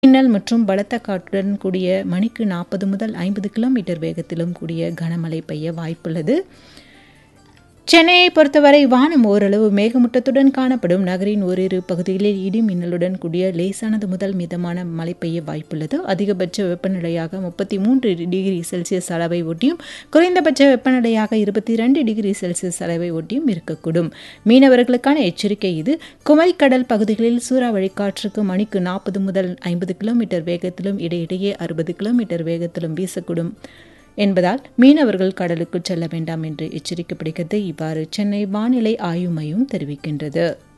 மின்னல் மற்றும் பலத்த காற்றுடன் கூடிய மணிக்கு நாற்பது முதல் ஐம்பது கிலோமீட்டர் வேகத்திலும் கூடிய கனமழை பெய்ய வாய்ப்புள்ளது சென்னையை பொறுத்தவரை வானம் ஓரளவு மேகமூட்டத்துடன் காணப்படும் நகரின் ஓரிரு பகுதிகளில் இடி மின்னலுடன் கூடிய லேசானது முதல் மிதமான மழை பெய்ய வாய்ப்புள்ளது அதிகபட்ச வெப்பநிலையாக முப்பத்தி மூன்று டிகிரி செல்சியஸ் அளவை ஒட்டியும் குறைந்தபட்ச வெப்பநிலையாக இருபத்தி இரண்டு டிகிரி செல்சியஸ் அளவை ஒட்டியும் இருக்கக்கூடும் மீனவர்களுக்கான எச்சரிக்கை இது குமரிக்கடல் பகுதிகளில் சூறாவளி காற்றுக்கு மணிக்கு நாற்பது முதல் ஐம்பது கிலோமீட்டர் வேகத்திலும் இடையிடையே அறுபது கிலோமீட்டர் வேகத்திலும் வீசக்கூடும் என்பதால் மீனவர்கள் கடலுக்கு செல்ல வேண்டாம் என்று எச்சரிக்கப்படுகிறது இவ்வாறு சென்னை வானிலை ஆய்வு மையம் தெரிவிக்கின்றது